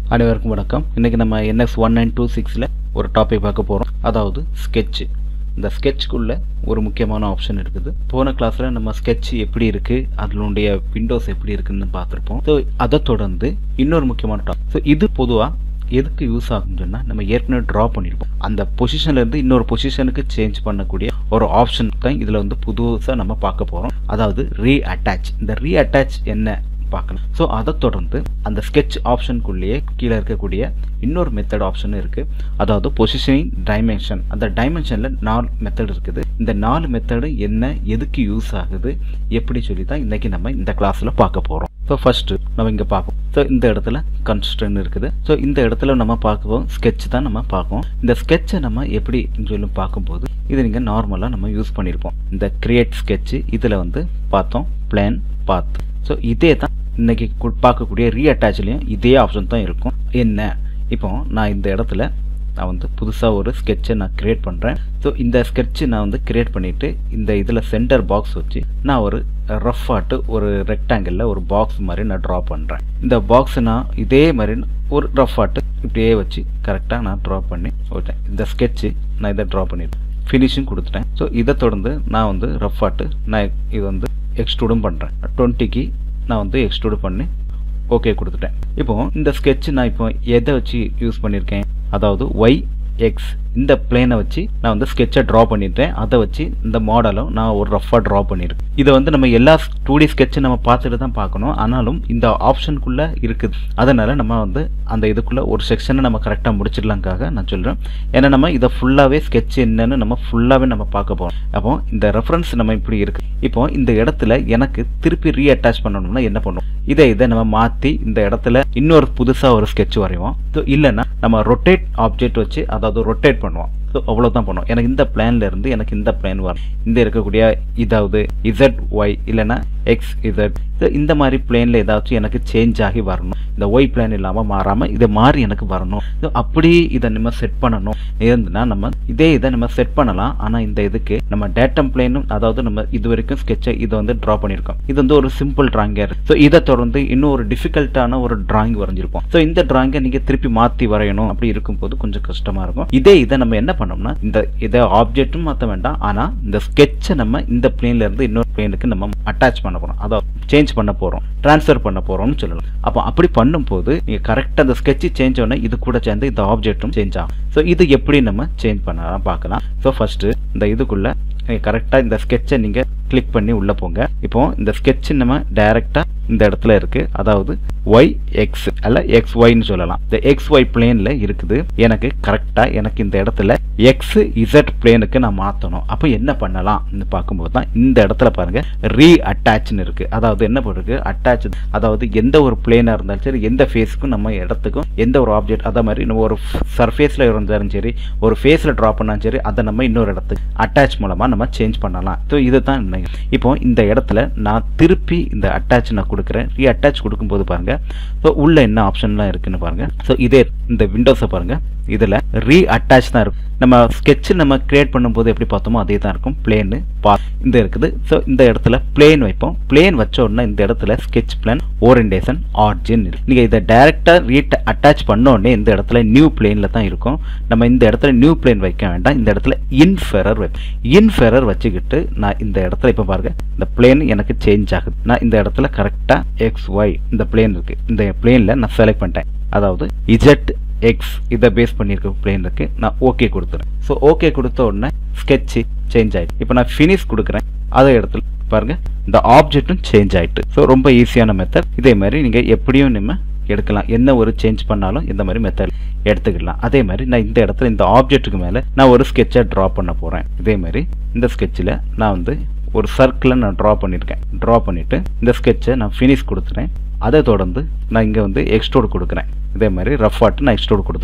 அனைவருக்கும் வணக்கம் இன்னைக்கு நம்ம என்எஸ் ஒன் நைன் டூ சிக்ஸில் ஒரு டாபிக் பார்க்க போகிறோம் அதாவது sketch இந்த sketchக்குள்ள ஒரு முக்கியமான ஆப்ஷன் இருக்குது போன கிளாஸில் நம்ம sketch எப்படி இருக்குது அதனுடைய விண்டோஸ் எப்படி இருக்குன்னு பார்த்துருப்போம் ஸோ அதை தொடர்ந்து இன்னொரு முக்கியமான டாபிக் ஸோ இது பொதுவாக எதுக்கு யூஸ் ஆகும்னு சொன்னால் நம்ம ஏற்கனவே ட்ரா பண்ணியிருப்போம் அந்த பொசிஷன்ல இருந்து இன்னொரு பொசிஷனுக்கு சேஞ்ச் பண்ணக்கூடிய ஒரு ஆப்ஷன் தான் இதில் வந்து புதுசாக நம்ம பார்க்க போகிறோம் அதாவது ரீ அட்டாச் இந்த ரீ அட்டாச் என்ன பார்க்கலாம் ஸோ அதை தொடர்ந்து அந்த sketch ஆப்ஷனுக்குள்ளேயே கீழே இருக்கக்கூடிய இன்னொரு மெத்தட் ஆப்ஷன் இருக்கு அதாவது பொசிஷனிங் டைமென்ஷன் அந்த டைமென்ஷனில் நாலு மெத்தட் இருக்குது இந்த நாலு மெத்தடு என்ன எதுக்கு யூஸ் ஆகுது எப்படி சொல்லி தான் இன்னைக்கு நம்ம இந்த கிளாஸில் பார்க்க போகிறோம் ஸோ ஃபர்ஸ்ட் நம்ம இங்கே பார்ப்போம் ஸோ இந்த இடத்துல கன்ஸ்ட்ரன் இருக்குது ஸோ இந்த இடத்துல நம்ம பார்க்குவோம் sketch தான் நம்ம பார்ப்போம் இந்த sketch-அ நம்ம எப்படி சொல்லி பார்க்கும்போது இது நீங்கள் நார்மலாக நம்ம யூஸ் பண்ணியிருப்போம் இந்த கிரியேட் sketch இதில் வந்து பார்த்தோம் பிளான் பாத் ஸோ இதே தான் இன்னைக்கு கு- பார்க்கக்கூடிய ரீஅட்டாச்லேயும் இதே ஆப்ஷன் தான் இருக்கும் என்ன இப்போ நான் இந்த இடத்துல நான் வந்து புதுசாக ஒரு sketch-அ நான் கிரியேட் பண்ணுறேன் ஸோ இந்த sketch நான் வந்து கிரியேட் பண்ணிவிட்டு இந்த இதில் சென்டர் பாக்ஸ் வச்சு நான் ஒரு ரஃப் ஆட்டு ஒரு ரெக்டாங்கிளில் ஒரு பாக்ஸ் மாதிரி நான் ட்ரா பண்ணுறேன் இந்த பாக்ஸ் நான் இதே மாதிரி ஒரு ரஃப் ஆட்டு இப்படியே வச்சு கரெக்டாக நான் ட்ரா பண்ணி விட்டேன் இந்த sketch நான் இதை ட்ரா பண்ணிட்டேன் ஃபினிஷிங் கொடுத்துட்டேன் ஸோ இதை தொடர்ந்து நான் வந்து ரஃப் ஆட்டு நான் இது வந்து எக்ஸ்ட்ரூடும் பண்ணுறேன் டுவெண்ட்டிக்கு நான் வந்து எக்ஸ்ட்ரூட் பண்ணி ஓகே கொடுத்துட்டேன் இப்போ இந்த sketch நான் இப்போ எதை வச்சு யூஸ் பண்ணியிருக்கேன் அதாவது ஒய் எக்ஸ் இந்த பிளேனை வச்சு நான் வந்து sketch-அ ட்ரா பண்ணிட்டேன் அதை வச்சு இந்த மாடலும் நான் ஒரு ரஃபாக ட்ரா பண்ணியிருக்கேன் இதை வந்து நம்ம எல்லா டூ டி sketch நம்ம பார்த்துட்டு தான் பார்க்கணும் ஆனாலும் இந்த ஆப்ஷனுக்குள்ளே இருக்குது அதனால் நம்ம வந்து அந்த இதுக்குள்ளே ஒரு செக்ஷனை நம்ம கரெக்டாக முடிச்சிடலாங்காக நான் சொல்கிறேன் ஏன்னா நம்ம இதை ஃபுல்லாகவே sketch என்னன்னு நம்ம ஃபுல்லாகவே நம்ம பார்க்க போகிறோம் அப்போ இந்த ரெஃபரன்ஸ் நம்ம இப்படி இருக்கு இப்போ இந்த இடத்துல எனக்கு திருப்பி ரீஅட்டாச் பண்ணணும்னா என்ன பண்ணுவோம் இதை இதை நம்ம மாற்றி இந்த இடத்துல இன்னொரு புதுசாக ஒரு sketch வரைவோம் ஸோ இல்லைன்னா நம்ம ரொட்டேட் ஆப்ஜெக்ட் வச்சு அதாவது ரொட்டேட் பண்ணுவோம் ஸோ அவ்வளோதான் பண்ணுவோம் எனக்கு இந்த பிளான்ல இருந்து எனக்கு இந்த பிளான் வரும் இந்த இருக்கக்கூடிய இதாவது இசட் ஒய் இல்லைன்னா எக்ஸ் இசட் இந்த மாதிரி பிளேனில் ஏதாச்சும் எனக்கு சேஞ்ச் ஆகி வரணும் இந்த ஒய் பிளான் இல்லாமல் மாறாமல் இதை மாறி எனக்கு வரணும் ஸோ அப்படி இதை நம்ம செட் பண்ணணும் இருந்துன்னா நம்ம இதே இதை நம்ம செட் பண்ணலாம் ஆனால் இந்த இதுக்கு நம்ம டேட்டம் பிளேனும் அதாவது நம்ம இது வரைக்கும் ஸ்கெட்சை இதை வந்து ட்ரா பண்ணியிருக்கோம் இது வந்து ஒரு சிம்பிள் டிராயிங்காக இருக்கு ஸோ இதை தொடர்ந்து இன்னும் ஒரு டிஃபிகல்ட்டான ஒரு டிராயிங் வரைஞ்சிருப்போம் ஸோ இந்த டிராயிங்கை நீங்கள் திருப்பி மாற்றி வரையணும் அப்படி இருக்கும்போது கொஞ்சம் கஷ்டமாக இருக்கும் இதே இதை நம்ம என்ன பண்ணோம்னா இந்த இதை ஆப்ஜெக்ட்டும் மாற்ற வேண்டாம் ஆனால் இந்த ஸ்கெட்சை நம்ம இந்த பிளேன்ல இருந்து இன்னொரு பிளேனுக்கு நம்ம அட்டாச் பண்ண போகிறோம் அதாவது சேஞ்ச் பண்ண போகிறோம் ட்ரான்ஸ்ஃபர் பண்ண போகிறோம்னு சொல்லலாம் அப்போ அப்படி பண்ணும்போது நீங்கள் கரெக்டாக அந்த sketch சேஞ்ச் உடனே இது கூட சேர்ந்து இந்த ஆப்ஜெக்ட்டும் சேஞ்ச் ஆகும் ஸோ இது எப்படி நம்ம சேஞ்ச் பண்ணலாம் பார்க்கலாம் ஸோ ஃபஸ்ட்டு இந்த இதுக்குள்ள கரெக்டாக இந்த sketch-அ நீங்கள் கிளிக் பண்ணி உள்ளே போங்க இப்போ இந்த sketch நம்ம டைரெக்டாக இந்த இடத்துல இருக்கு அதாவது ஒய் எக்ஸ் அல்ல எக்ஸ் ஒய்னு சொல்லலாம் இந்த எக்ஸ் ஒய் பிளேனில் இருக்குது எனக்கு கரெக்டாக எனக்கு இந்த இடத்துல எக்ஸ் இசட் பிளேனுக்கு நான் மாற்றணும் அப்போ என்ன பண்ணலாம்னு பார்க்கும்போது தான் இந்த இடத்துல பாருங்க ரீ அட்டாச்னு இருக்கு அதாவது என்ன போட்டிருக்கு அட்டாச் அதாவது எந்த ஒரு பிளேனாக இருந்தாலும் சரி எந்த ஃபேஸுக்கும் நம்ம இடத்துக்கும் எந்த ஒரு ஆப்ஜெக்ட் அதே மாதிரி நம்ம ஒரு சர்ஃபேஸில் இருந்தாலும் சரி ஒரு ஃபேஸில் ட்ரா பண்ணாலும் சரி அதை நம்ம இன்னொரு இடத்துக்கு அட்டாச் மூலமாக நம்ம சேஞ்ச் பண்ணலாம் ஸோ இதுதான் உண்மை. இப்போ இந்த இடத்துல நான் திருப்பி இந்த அட்டாச் நான் கொடுக்குறேன் ரீ அட்டாச் கொடுக்கும்போது பாருங்க ஸோ உள்ள என்ன ஆப்ஷன்லாம் இருக்குன்னு பாருங்க ஸோ இதே இந்த விண்டோஸை பாருங்க இதில் ரீ அட்டாச் தான் இருக்கும் நம்ம sketch நம்ம கிரியேட் பண்ணும்போது எப்படி பார்த்தோமோ அதே தான் இருக்கும் பிளேனு பாத் இந்த இருக்குது ஸோ இந்த இடத்துல பிளேன் வைப்போம் பிளேன் வச்ச உடனே இந்த இடத்துல sketch பிளான் ஓரியன்டேஷன் ஆர்ஜின் நீங்கள் இதை டைரெக்டாக ரீட் அட்டாச் பண்ண உடனே இந்த இடத்துல நியூ பிளேனில் தான் இருக்கும் நம்ம இந்த இடத்துல நியூ பிளேன் வைக்க வேண்டாம் இந்த இடத்துல இன்ஃபெரர் வைப்போம் இன்ஃபெரர் வச்சுக்கிட்டு நான் இந்த இடத்துல இப்போ பாருங்க இந்த பிளேன் எனக்கு சேஞ்ச் ஆகுது நான் இந்த இடத்துல கரெக்டாக எக்ஸ் ஒய் இந்த பிளேன் இருக்கு இந்த பிளேனில் நான் செலக்ட் பண்ணிட்டேன் அதாவது இஜெட் எக்ஸ் இதை பேஸ் பண்ணியிருக்க பிளேன் இருக்கு நான் ஓகே கொடுத்துறேன் ஸோ ஓகே கொடுத்த உடனே sketch சேஞ்ச் ஆயிடுச்சு இப்போ நான் ஃபினிஷ் கொடுக்குறேன் அதே இடத்துல பாருங்க இந்த ஆப்ஜெக்ட்டும் சேஞ்ச் ஆயிட்டு ஸோ ரொம்ப ஈஸியான மெத்தட் இதே மாதிரி நீங்கள் எப்படியும் நம்ம எடுக்கலாம் என்ன ஒரு சேஞ்ச் பண்ணாலும் இந்த மாதிரி மெத்தட் எடுத்துக்கலாம் அதே மாதிரி நான் இந்த இடத்துல இந்த ஆப்ஜெக்ட்டுக்கு மேலே நான் ஒரு sketch-அ ட்ரா பண்ண போகிறேன் இதே மாதிரி இந்த sketch-ல நான் வந்து ஒரு சர்க்கிளை நான் ட்ரா பண்ணியிருக்கேன் ட்ரா பண்ணிவிட்டு இந்த sketch-அ நான் ஃபினிஷ் கொடுத்துறேன் அதை தொடர்ந்து நான் இங்கே வந்து எக்ஸ்ட்ரோட் கொடுக்குறேன் இதே மாதிரி ரஃப் ஆட்டு நான் எக்ஸ்ட்ரோட் கொடுத்துட்டேன்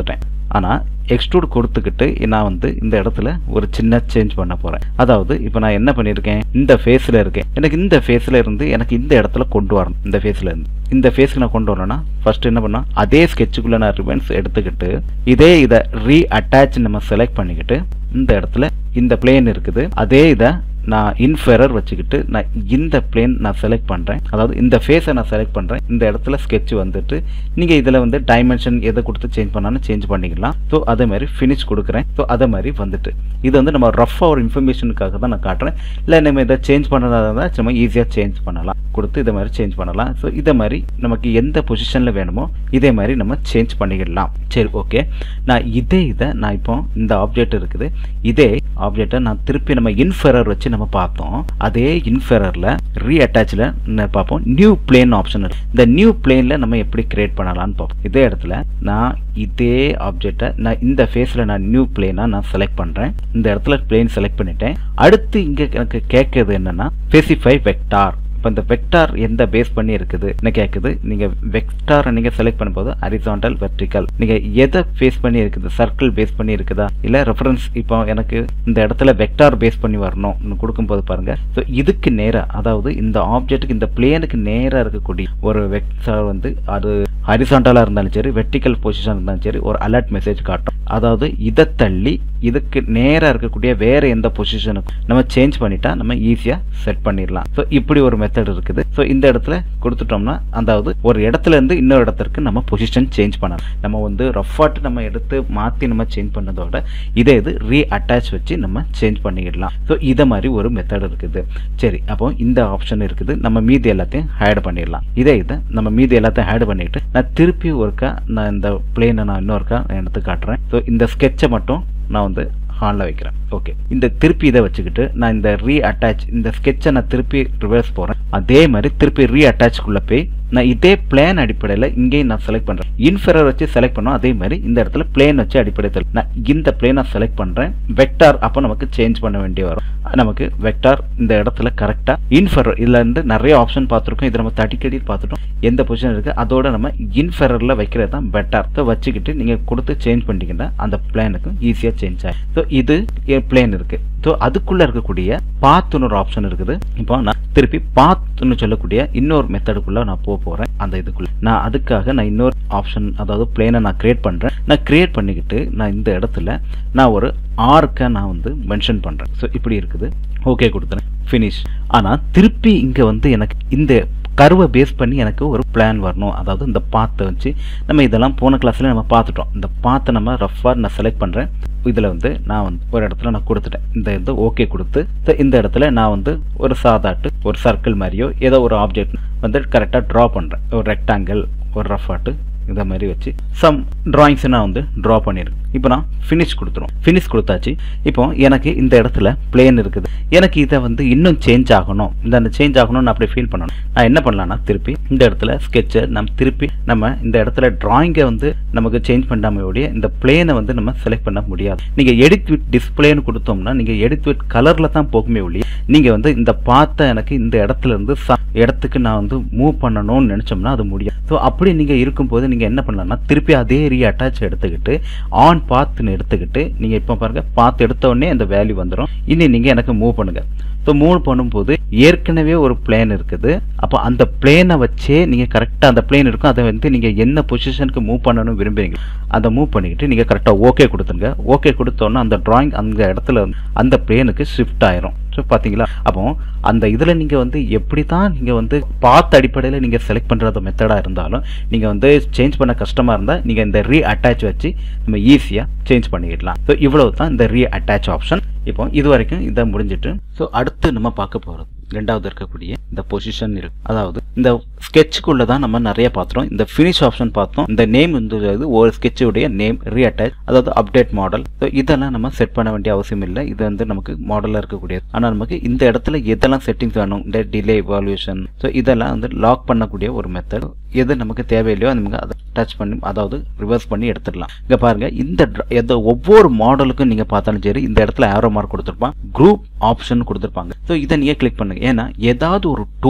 ஆனால் எக்ஸ்ட்ரூட் கொடுத்துக்கிட்டு நான் வந்து இந்த இடத்துல ஒரு சின்ன சேஞ்ச் பண்ண போகிறேன் அதாவது இப்போ நான் என்ன பண்ணியிருக்கேன் இந்த ஃபேஸில் இருக்கேன் எனக்கு இந்த ஃபேஸில் இருந்து எனக்கு இந்த இடத்துல கொண்டு வரணும் இந்த ஃபேஸில் இருந்து இந்த ஃபேஸ்க்கு நான் கொண்டு வரணும்னா ஃபர்ஸ்ட் என்ன பண்ணா அதே ஸ்கெட்சுக்குள்ளே நான் ரிவன்ஸ் எடுத்துக்கிட்டு இதே இதை ரீ அட்டாச் நம்ம செலக்ட் பண்ணிக்கிட்டு இந்த இடத்துல இந்த பிளேன் இருக்குது அதே இதை நான் இன்ஃபெரர் வச்சுக்கிட்டு நான் இந்த பிளேன் நான் செலக்ட் பண்ணுறேன் அதாவது இந்த ஃபேஸை நான் செலக்ட் பண்ணுறேன் இந்த இடத்துல ஸ்கெட்ச் வந்துட்டு நீங்கள் இதில் வந்து டைமென்ஷன் எதை கொடுத்து சேஞ்ச் பண்ணாலும் சேஞ்ச் பண்ணிக்கலாம் ஸோ அதே மாதிரி ஃபினிஷ் கொடுக்குறேன் ஸோ அதே மாதிரி வந்துட்டு இது வந்து நம்ம ரஃபாக ஒரு இன்ஃபர்மேஷனுக்காக தான் நான் காட்டுறேன் இல்லை நம்ம இதை சேஞ்ச் பண்ணுறதா இருந்தால் நம்ம ஈஸியாக சேஞ்ச் பண்ணலாம் கொடுத்து இதை மாதிரி சேஞ்ச் பண்ணலாம் ஸோ இதை மாதிரி நமக்கு எந்த பொசிஷனில் வேணுமோ இதே மாதிரி நம்ம சேஞ்ச் பண்ணிக்கிடலாம் சரி ஓகே நான் இதே இதை நான் இப்போ இந்த ஆப்ஜெக்ட் இருக்குது இதே ஆப்ஜெக்டை நான் திருப்பி நம்ம இன்ஃபெரர் வச்சு நம்ம பார்த்தோம் அதே இன்ஃபெரரில் ரீ அட்டாச்சில் பார்ப்போம் நியூ பிளேன் ஆப்ஷன் இந்த நியூ பிளேனில் நம்ம எப்படி கிரியேட் பண்ணலாம்னு பார்ப்போம் இதே இடத்துல நான் இதே ஆப்ஜெக்டை நான் இந்த ஃபேஸில் நான் நியூ பிளேனாக நான் செலக்ட் பண்ணுறேன் இந்த இடத்துல பிளேன் செலக்ட் பண்ணிட்டேன் அடுத்து இங்கே எனக்கு கேட்குறது என்னன்னா ஸ்பெசிஃபை வெக்டார் இப்போ இந்த வெக்டார் எந்த பேஸ் பண்ணி இருக்குது என்ன கேட்குது நீங்கள் வெக்டாரை நீங்கள் செலக்ட் பண்ணும்போது ஹரிசாண்டல் வெர்டிக்கல் நீங்கள் எதை பேஸ் பண்ணி இருக்குது சர்க்கிள் பேஸ் பண்ணி இருக்குதா இல்லை ரெஃபரன்ஸ் இப்போ எனக்கு இந்த இடத்துல வெக்டார் பேஸ் பண்ணி வரணும் கொடுக்கும்போது பாருங்க ஸோ இதுக்கு நேராக அதாவது இந்த ஆப்ஜெக்ட்டுக்கு இந்த பிளேனுக்கு நேராக இருக்கக்கூடிய ஒரு வெக்டார் வந்து அது ஹரிசாண்டலாக இருந்தாலும் சரி வெர்டிக்கல் பொசிஷன் இருந்தாலும் சரி ஒரு அலர்ட் மெசேஜ் காட்டும் அதாவது இதை தள்ளி இதுக்கு நேராக இருக்கக்கூடிய வேற எந்த பொசிஷனுக்கும் நம்ம சேஞ்ச் பண்ணிட்டா நம்ம ஈஸியாக செட் பண்ணிடலாம் ஸோ இப்படி ஒரு மெத்தட் இருக்குது ஸோ இந்த இடத்துல கொடுத்துட்டோம்னா அதாவது ஒரு இடத்துல இருந்து இன்னொரு இடத்திற்கு நம்ம பொசிஷன் சேஞ்ச் பண்ணலாம் நம்ம வந்து ரஃபாட் நம்ம எடுத்து மாற்றி நம்ம சேஞ்ச் பண்ணதோட இதே இது ரீ அட்டாச் வச்சு நம்ம சேஞ்ச் பண்ணிடலாம் ஸோ இதை மாதிரி ஒரு மெத்தட் இருக்குது சரி அப்போ இந்த ஆப்ஷன் இருக்குது நம்ம மீதி எல்லாத்தையும் ஹேட் பண்ணிடலாம் இதே இதை நம்ம மீதி எல்லாத்தையும் ஹேட் பண்ணிட்டு நான் திருப்பி ஒருக்கா நான் இந்த பிளேனை நான் இன்னொருக்கா எடுத்து காட்டுறேன் ஸோ இந்த ஸ்கெட்சை மட்டும் நான் வந்து ஹாலில் வைக்கிறேன் ஓகே இந்த திருப்பி இதை வச்சுக்கிட்டு நான் இந்த ரீ அட்டாச் இந்த ஸ்கெட்சை நான் திருப்பி ரிவர்ஸ் போகிறேன் அதே மாதிரி திருப்பி ரீ அட்டாச்க்குள்ளே போய் நான் இதே பிளேன் அடிப்படையில் இங்கேயும் நான் செலக்ட் பண்ணுறேன் இன்ஃபெரர் வச்சு செலக்ட் பண்ணோம் அதே மாதிரி இந்த இடத்துல பிளேன் வச்சு அடிப்படையில் நான் இந்த பிளேனை செலக்ட் பண்ணுறேன் வெக்டார் அப்போ நமக்கு சேஞ்ச் பண்ண வேண்டிய வரும் நமக்கு வெக்டார் இந்த இடத்துல கரெக்டாக இன்ஃபெரர் இதில் இருந்து நிறைய ஆப்ஷன் பார்த்துருக்கோம் இதை நம்ம தடிக்கடி பார்த்துட்டோம் எந்த பொசிஷன் இருக்குது அதோட நம்ம இன்ஃபெரரில் வைக்கிறது தான் பெட்டர் ஸோ வச்சுக்கிட்டு நீங்கள் கொடுத்து சேஞ்ச் பண்ணிட்டீங்கன்னா அந்த பிளேனுக்கு ஈஸியாக சேஞ்ச் ஆகும் ஸோ இது பிளேன் இருக்குது ஸோ அதுக்குள்ளே இருக்கக்கூடிய பாத்துன்னு ஒரு ஆப்ஷன் இருக்குது இப்போ நான் திருப்பி பாத்துன்னு சொல்லக்கூடிய இன்னொரு மெத்தடுக்குள்ளே நான் போக போகிறேன் அந்த இதுக்குள்ள நான் அதுக்காக நான் இன்னொரு ஆப்ஷன் அதாவது பிளேனை நான் கிரியேட் பண்ணுறேன் நான் கிரியேட் பண்ணிக்கிட்டு நான் இந்த இடத்துல நான் ஒரு ஆர்க்கை நான் வந்து மென்ஷன் பண்ணுறேன் ஸோ இப்படி இருக்குது ஓகே கொடுத்துறேன் ஃபினிஷ் ஆனால் திருப்பி இங்கே வந்து எனக்கு இந்த கருவை பேஸ் பண்ணி எனக்கு ஒரு பிளான் வரணும் அதாவது இந்த பாத்தை வச்சு நம்ம இதெல்லாம் போன கிளாஸ்ல நம்ம பார்த்துட்டோம் இந்த பாத்தை நம்ம ரஃபாக நான் செலக்ட் பண்ணுறேன் இதில் வந்து நான் வந்து ஒரு இடத்துல நான் கொடுத்துட்டேன் இந்த இது ஓகே கொடுத்து இந்த இடத்துல நான் வந்து ஒரு சாதாட்டு ஒரு சர்க்கிள் மாதிரியோ ஏதோ ஒரு ஆப்ஜெக்ட் வந்து கரெக்டாக ட்ரா பண்ணுறேன் ஒரு ரெக்டாங்கிள் ஒரு ரஃபாட்டு இதை மாதிரி வச்சு சம் ட்ராயிங்ஸை நான் வந்து ட்ரா பண்ணியிருக்கேன் இப்போ நான் ஃபினிஷ் கொடுத்துரும் ஃபினிஷ் கொடுத்தாச்சு இப்போ எனக்கு இந்த இடத்துல பிளேன் இருக்குது எனக்கு இதை வந்து இன்னும் சேஞ்ச் ஆகணும் இந்த அந்த சேஞ்ச் ஆகணும்னு அப்படி ஃபீல் பண்ணணும் நான் என்ன பண்ணலாம்னா திருப்பி இந்த இடத்துல ஸ்கெட்சை நம்ம திருப்பி நம்ம இந்த இடத்துல டிராயிங்கை வந்து நமக்கு சேஞ்ச் பண்ணாமையோடைய இந்த பிளேனை வந்து நம்ம செலக்ட் பண்ண முடியாது நீங்கள் எடிட் வித் டிஸ்பிளேன்னு கொடுத்தோம்னா நீங்கள் எடிட் வித் கலரில் தான் போகுமே ஒழிய நீங்கள் வந்து இந்த பார்த்த எனக்கு இந்த இடத்துல இருந்து இடத்துக்கு நான் வந்து மூவ் பண்ணணும்னு நினச்சோம்னா அது முடியாது ஸோ அப்படி நீங்கள் இருக்கும்போது நீங்கள் என்ன பண்ணலாம்னா திருப்பி அதே ரீ அட்டாச் எடுத்துக்கிட்டு ஆன் பாத்துன்னு எடுத்துக்கிட்டு நீங்கள் இப்போ பாருங்கள் பார்த்து எடுத்த உடனே அந்த வேல்யூ வந்துடும் இனி நீங்கள் எனக்கு மூவ் பண்ணுங்கள் ஸோ மூவ் பண்ணும்போது ஏற்கனவே ஒரு பிளேன் இருக்குது அப்போ அந்த பிளேனை வச்சே நீங்கள் கரெக்டாக அந்த பிளேன் இருக்கும் அதை வந்து நீங்கள் என்ன பொசிஷனுக்கு மூவ் பண்ணணும்னு விரும்புறீங்க அதை மூவ் பண்ணிக்கிட்டு நீங்கள் கரெக்டாக ஓகே கொடுத்துருங்க ஓகே கொடுத்தோன்னா அந்த டிராயிங் அந்த இடத்துல அந்த பிளேனுக்கு ஷிஃப்ட் ஆயிரும் ஸோ பார்த்தீங்களா அப்போ அந்த இதில் நீங்கள் வந்து எப்படி தான் நீங்கள் வந்து பார்த்த அடிப்படையில் நீங்கள் செலக்ட் பண்ணுறது மெத்தடாக இருந்தாலும் நீங்கள் வந்து சேஞ்ச் பண்ண கஷ்டமாக இருந்தால் நீங்கள் இந்த ரீ அட்டாச் வச்சு நம்ம ஈஸியாக சேஞ்ச் பண்ணிக்கிடலாம் ஸோ இவ்வளவு தான் இந்த ரீ அட்டாச் ஆப்ஷன் இப்போ இது வரைக்கும் இதை முடிஞ்சிட்டு ஸோ அடுத்து நம்ம பார்க்க போகிறது ரெண்டாவது இருக்கக்கூடிய இந்த பொசிஷன் இருக்கு அதாவது இந்த ஸ்கெட்சுக்குள்ள தான் நம்ம நிறைய பார்த்துறோம் இந்த ஃபினிஷ் ஆப்ஷன் பார்த்தோம் இந்த நேம் வந்து ஒரு ஸ்கெட்சுடைய நேம் ரீஅட்டாச் அதாவது அப்டேட் மாடல் ஸோ இதெல்லாம் நம்ம செட் பண்ண வேண்டிய அவசியம் இல்லை இது வந்து நமக்கு மாடலாக இருக்கக்கூடியது ஆனால் நமக்கு இந்த இடத்துல எதெல்லாம் செட்டிங்ஸ் வேணும் இந்த டிலே இவால்யூஷன் ஸோ இதெல்லாம் வந்து லாக் பண்ணக்கூடிய ஒரு மெத்தட் எது நமக்கு தேவையில்லையோ நமக்கு அதை டச் பண்ணி அதாவது ரிவர்ஸ் பண்ணி எடுத்துடலாம் இங்கே பாருங்க இந்த எந்த ஒவ்வொரு மாடலுக்கும் நீங்கள் பார்த்தாலும் சரி இந்த இடத்துல ஆரோ மார்க் கொடுத்துருப்பான் குரூப் ஆப்ஷன் கொடுத்துருப்பாங்க ஸோ இதை நீங்கள் கிளிக் பண்ணுங்க ஏன்னா ஏதாவது ஒரு டூல்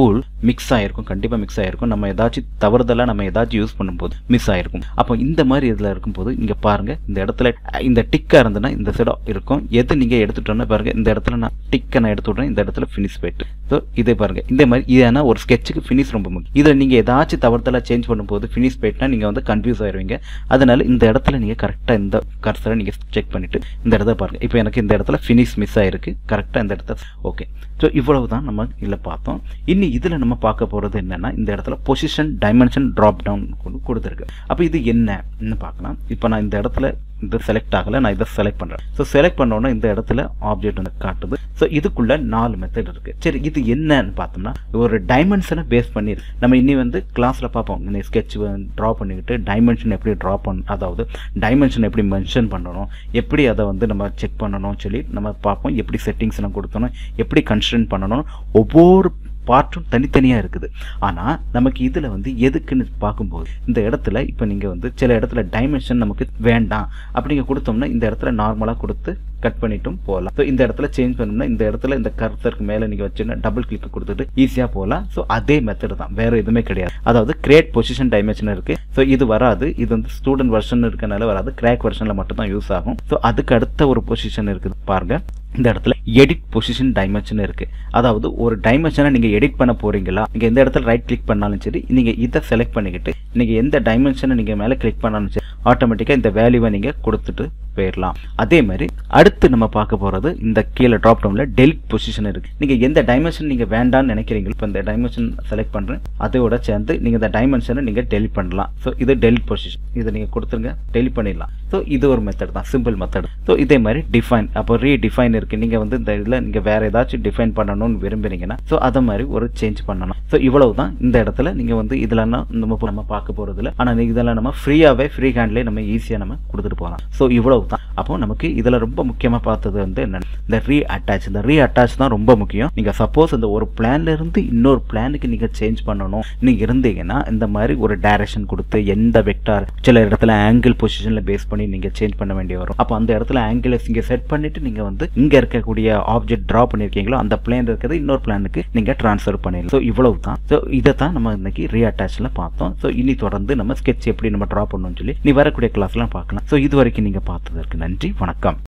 மிக்ஸ் ஆகிருக்கும் கண்டிப்பாக மிக்ஸ் ஆகிருக்கும் நம்ம ஏதாச்சும் தவறுதலாக நம்ம ஏதாச்சும் யூஸ் பண்ணும்போது மிஸ் ஆகிருக்கும் அப்போ இந்த மாதிரி இதில் இருக்கும்போது இங்கே பாருங்கள் இந்த இடத்துல இந்த டிக்காக இருந்ததுன்னா இந்த சைடம் இருக்கும் எது நீங்கள் எடுத்துட்டோன்னா பாருங்கள் இந்த இடத்துல நான் டிக்கை நான் எடுத்து விட்றேன் இந்த இடத்துல ஃபினிஷ் போயிட்டு ஸோ இதே பாருங்கள் இந்த மாதிரி இது ஏன்னா ஒரு ஸ்கெட்சுக்கு ஃபினிஷ் ரொம்ப முக்கியம் இதில் நீங்கள் ஏதாச்சும் தவறுதலாக சேஞ்ச் பண்ணும்போது ஃபினிஷ் போயிட்டுனா நீங்கள் வந்து கன்ஃபியூஸ் ஆயிருவீங்க அதனால இந்த இடத்துல நீங்கள் கரெக்டாக இந்த கர்சரை நீங்கள் செக் பண்ணிவிட்டு இந்த இடத்த பாருங்கள் இப்போ எனக்கு இந்த இடத்துல ஃபினிஷ் மிஸ் ஆயிருக்கு கரெக்டாக இந்த இடத்த ஓகே ஸோ இவ்வளவு தான் நம்ம இதில் பார்த்தோம் இனி இதில் நம்ம பார்க்க போகிறது என்னென்னா இந்த இடத்துல பொசிஷன் டைமென்ஷன் ட்ராப் டவுன் கொடுத்துருக்கு அப்போ இது என்னன்னு பார்க்கலாம் இப்போ நான் இந்த இடத்துல இது செலக்ட் ஆகலை நான் இதை செலக்ட் பண்ணுறேன் ஸோ செலக்ட் பண்ணோன்னா இந்த இடத்துல ஆப்ஜெக்ட் வந்து காட்டுது ஸோ இதுக்குள்ள நாலு மெத்தட் இருக்குது சரி இது என்னன்னு பார்த்தோம்னா ஒரு டைமென்ஷனை பேஸ் பண்ணி நம்ம இனி வந்து கிளாஸில் பார்ப்போம் இந்த ஸ்கெட்ச் ட்ரா பண்ணிக்கிட்டு டைமென்ஷன் எப்படி ட்ரா பண்ண அதாவது டைமென்ஷன் எப்படி மென்ஷன் பண்ணணும் எப்படி அதை வந்து நம்ம செக் பண்ணணும் சொல்லி நம்ம பார்ப்போம் எப்படி செட்டிங்ஸ் எல்லாம் கொடுத்தணும் எப்படி கன்ஸ்ட்ரன் பண்ணணும் ஒவ்வொரு பார்ட்டும் தனித்தனியாக இருக்குது ஆனால் நமக்கு இதில் வந்து எதுக்குன்னு பார்க்கும்போது இந்த இடத்துல இப்போ நீங்கள் வந்து சில இடத்துல டைமென்ஷன் நமக்கு வேண்டாம் அப்படிங்க கொடுத்தோம்னா இந்த இடத்துல நார்மலாக கொடுத்து கட் பண்ணிட்டும் போகலாம் ஸோ இந்த இடத்துல சேஞ்ச் பண்ணோம்னா இந்த இடத்துல இந்த கருத்தருக்கு மேலே நீங்கள் வச்சுன்னா டபுள் கிளிக் கொடுத்துட்டு ஈஸியாக போகலாம் ஸோ அதே மெத்தட் தான் வேறு எதுவுமே கிடையாது அதாவது கிரியேட் பொசிஷன் டைமென்ஷன் இருக்குது ஸோ இது வராது இது வந்து ஸ்டூடெண்ட் வெர்ஷன் இருக்கனால வராது கிராக் வெர்ஷனில் மட்டும் தான் யூஸ் ஆகும் ஸோ அதுக்கு அடுத்த ஒரு பொசிஷன் இருக்குது பாருங்க இந்த இடத்துல எடிட் பொசிஷன் டைமென்ஷன் இருக்கு அதாவது ஒரு டைமென்ஷனை நீங்க எடிட் பண்ண போறீங்களா நீங்க எந்த இடத்துல ரைட் கிளிக் பண்ணாலும் சரி நீங்க இதை செலக்ட் பண்ணிக்கிட்டு நீங்க எந்த டைமென்ஷனை நீங்க மேல கிளிக் பண்ணாலும் சரி ஆட்டோமேட்டிக்கா இந்த வேல்யூவை நீங்க கொடுத்துட்டு போயிடலாம் அதே மாதிரி அடுத்து நம்ம பார்க்க போறது இந்த கீழே ட்ராப் டவுன்ல டெலிட் பொசிஷன் இருக்கு நீங்க எந்த டைமென்ஷன் நீங்க வேண்டாம்னு நினைக்கிறீங்களோ இப்போ இந்த டைமென்ஷன் செலக்ட் பண்றேன் அதோட சேர்ந்து நீங்க இந்த டைமென்ஷனை நீங்க டெலிட் பண்ணலாம் ஸோ இது டெலிட் பொசிஷன் இதை நீங்க கொடுத்துருங்க டெலிட் பண்ணிடலாம் ஸோ இது ஒரு மெத்தட் தான் சிம்பிள் மெத்தட் ஸோ இதே மாதிரி டிஃபைன் அப்போ ரீடிஃபைன் இருக்கு நீங்க வந்து இந்த இதில் நீங்க வேற ஏதாச்சும் டிஃபைன் பண்ணணும்னு விரும்புறீங்கன்னா ஸோ அதை மாதிரி ஒரு சேஞ்ச் பண்ணணும் ஸோ இவ்வளவு தான் இந்த இடத்துல நீங்க வந்து இதெல்லாம் நம்ம நம்ம பார்க்க போறதுல ஆனால் இதெல்லாம் நம்ம ஃப்ரீயாவே ஃப்ரீ ஹேண்ட்லேயே நம்ம ஈஸியாக நம்ம கொடுத்துட்டு போகலாம் ஸோ இவ்வளவு தான் அப்போ நமக்கு இதில் ரொம்ப முக்கியமாக பார்த்தது வந்து என்ன இந்த ரீ அட்டாச் இந்த ரீ அட்டாச் தான் ரொம்ப முக்கியம் நீங்கள் சப்போஸ் இந்த ஒரு பிளான்ல இருந்து இன்னொரு பிளானுக்கு நீங்கள் சேஞ்ச் பண்ணணும் நீங்க இருந்தீங்கன்னா இந்த மாதிரி ஒரு டைரக்ஷன் கொடுத்து எந்த வெக்டார் சில இடத்துல ஆங்கிள் பொசிஷனில் பேஸ் பண்ணி நீங்கள் சேஞ்ச் பண்ண வேண்டிய வரும் அப்போ அந்த இடத்துல ஆங்கிளை இங்கே செட் பண்ணிட்டு நீங்கள் வந்து இங்கே இருக்கக்கூடிய ஆப்ஜெக்ட் ட்ரா பண்ணியிருக்கீங்களோ அந்த பிளான் இருக்கிறது இன்னொரு பிளானுக்கு நீங்கள் ட்ரான்ஸ்ஃபர் பண்ணிடலாம் ஸோ இவ்வளவு தான் ஸோ இதை தான் நம்ம இன்னைக்கு ரீ அட்டாச்சில் பார்த்தோம் ஸோ இனி தொடர்ந்து நம்ம ஸ்கெட்ச் எப்படி நம்ம ட்ரா பண்ணணும்னு சொல்லி நீ வரக்கூடிய கிளாஸ்லாம் பார்க்கலாம் ஸோ இது வரைக்கும் நீங்கள் பார்த்ததற்கு நன்றி வணக்கம்